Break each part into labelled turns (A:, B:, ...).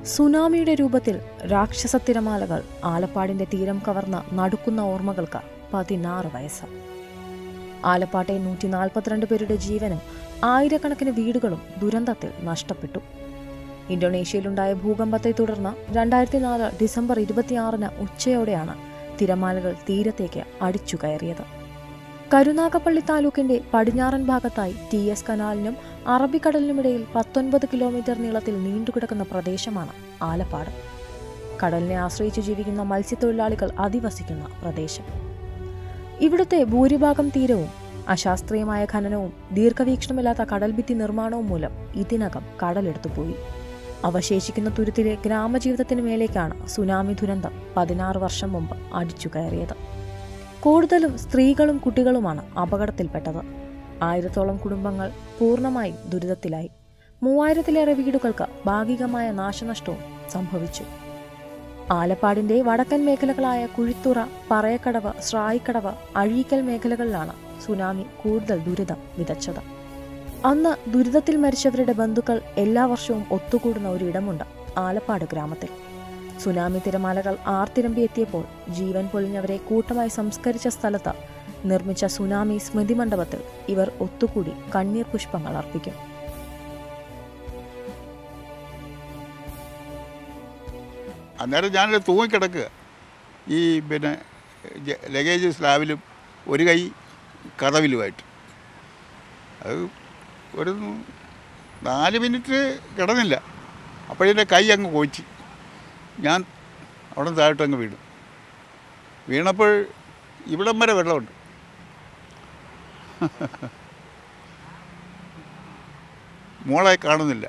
A: സുനാമിയുടെ രൂപത്തിൽ രാക്ഷസ തിരമാലകൾ ആലപ്പാടിന്റെ തീരം കവർന്ന് നടുക്കുന്ന ഓർമ്മകൾക്ക് പതിനാറ് വയസ്സ് ആലപ്പാട്ടെ നൂറ്റി നാൽപ്പത്തിരണ്ട് പേരുടെ ജീവനും ആയിരക്കണക്കിന് വീടുകളും ദുരന്തത്തിൽ നഷ്ടപ്പെട്ടു ഇന്തോനേഷ്യയിലുണ്ടായ ഭൂകമ്പത്തെ തുടർന്ന് രണ്ടായിരത്തി നാല് ഡിസംബർ ഇരുപത്തിയാറിന് ഉച്ചയോടെയാണ് തിരമാലകൾ തീരത്തേക്ക് അടിച്ചു കയറിയത് കരുനാഗപ്പള്ളി താലൂക്കിന്റെ പടിഞ്ഞാറൻ ഭാഗത്തായി ടി എസ് കനാലിനും അറബിക്കടലിനുമിടയിൽ പത്തൊൻപത് കിലോമീറ്റർ നീളത്തിൽ നീണ്ടുകിടക്കുന്ന പ്രദേശമാണ് ആലപ്പാട് കടലിനെ ആശ്രയിച്ച് ജീവിക്കുന്ന മത്സ്യത്തൊഴിലാളികൾ അധിവസിക്കുന്ന പ്രദേശം ഇവിടുത്തെ ഭൂരിഭാഗം തീരവും അശാസ്ത്രീയമായ ഖനനവും ദീർഘവീക്ഷണമില്ലാത്ത കടൽഭിത്തി നിർമ്മാണവും മൂലം ഇതിനകം കടലെടുത്തുപോയി അവശേഷിക്കുന്ന തുരുത്തിലെ ഗ്രാമജീവിതത്തിന് മേലേക്കാണ് സുനാമി ദുരന്തം പതിനാറ് വർഷം മുമ്പ് അടിച്ചു കയറിയത് കൂടുതലും സ്ത്രീകളും കുട്ടികളുമാണ് അപകടത്തിൽപ്പെട്ടത് ആയിരത്തോളം കുടുംബങ്ങൾ പൂർണ്ണമായും ദുരിതത്തിലായി മൂവായിരത്തിലേറെ വീടുകൾക്ക് ഭാഗികമായ നാശനഷ്ടവും സംഭവിച്ചു ആലപ്പാടിന്റെ വടക്കൻ മേഖലകളായ കുഴിത്തുറ പറയക്കടവ് ശ്രായിക്കടവ് അഴീക്കൽ മേഖലകളിലാണ് സുനാമി കൂടുതൽ ദുരിതം വിതച്ചത് അന്ന് ദുരിതത്തിൽ മരിച്ചവരുടെ ബന്ധുക്കൾ എല്ലാ വർഷവും ഒത്തുകൂടുന്ന ഒരിടമുണ്ട് ആലപ്പാട് ഗ്രാമത്തിൽ സുനാമി തിരമാലകൾ ആർത്തിരമ്പി എത്തിയപ്പോൾ ജീവൻ പൊലിഞ്ഞവരെ കൂട്ടമായി സംസ്കരിച്ച സ്ഥലത്ത് നിർമ്മിച്ച സുനാമി സ്മൃതി മണ്ഡപത്തിൽ ഇവർ ഒത്തുകൂടി കണ്ണീർ പുഷ്പങ്ങൾ അർപ്പിക്കും
B: അന്നേരം ഞാനൊരു തൂങ്ങിക്കിടക്കുക ഈ പിന്നെ ജ- ലഗേജ് സ്ലാബിലും ഒരു കൈ കഥവിലുമായിട്ട് അത് ഒരു നാല് മിനിറ്റ് കിടന്നില്ല അപ്പോഴെൻ്റെ കൈ അങ്ങ് കോച്ചി ഞാൻ അവിടെ താഴോട്ട് അങ്ങ് വീണു വീണപ്പോൾ ഇവിടം വരെ വെള്ളമുണ്ട് മോളെ കാണുന്നില്ല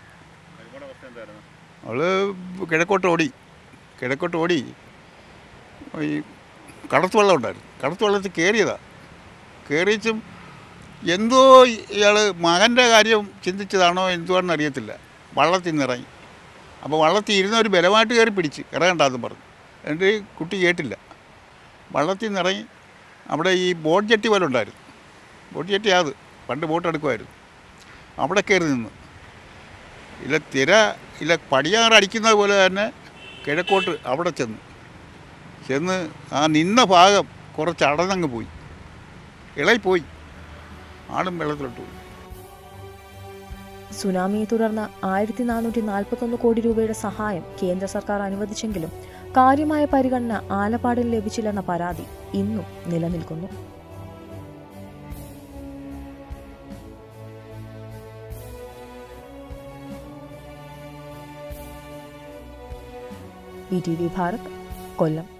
B: അവള് കിഴക്കോട്ട് ഓടി കിഴക്കോട്ട് ഓടി ഈ കടത്ത് വെള്ളം ഉണ്ടായിരുന്നു കടത്ത് വെള്ളത്തിൽ കയറിയതാ കയറിച്ചും എന്തോ ഇയാൾ മകൻ്റെ കാര്യം ചിന്തിച്ചതാണോ എന്തുവാണെന്ന് അറിയത്തില്ല വള്ളത്തിൽ നിന്ന് ഇറങ്ങി അപ്പോൾ വള്ളത്തിൽ ഇരുന്ന ഒരു ബലമായിട്ട് കയറി പിടിച്ച് ഇറങ്ങണ്ടെന്ന് പറഞ്ഞു എന്നിട്ട് ഈ കുട്ടി കേട്ടില്ല വള്ളത്തിൽ നിന്ന് ഇറങ്ങി അവിടെ ഈ ബോട്ട് ജെട്ടി പോലെ ഉണ്ടായിരുന്നു ബോട്ട് ജെട്ടി അത് പണ്ട് ബോട്ട് എടുക്കുമായിരുന്നു അവിടെ കയറി നിന്നു ഇല്ല തിര ഇല്ല പടിയാറ് അടിക്കുന്നത് പോലെ തന്നെ കിഴക്കോട്ട് അവിടെ ചെന്ന് ചെന്ന് ആ നിന്ന ഭാഗം കുറച്ച് അടന്നങ്ങ് പോയി ഇളയിപ്പോയി ആളും വെള്ളത്തിലോട്ട് പോയി
A: സുനാമിയെ തുടർന്ന് ആയിരത്തി നാനൂറ്റി നാൽപ്പത്തൊന്ന് കോടി രൂപയുടെ സഹായം കേന്ദ്ര സർക്കാർ അനുവദിച്ചെങ്കിലും കാര്യമായ പരിഗണന ആലപ്പാടിന് ലഭിച്ചില്ലെന്ന പരാതി ഇന്നും നിലനിൽക്കുന്നു ഇ ടി വി ഭാരത് കൊല്ലം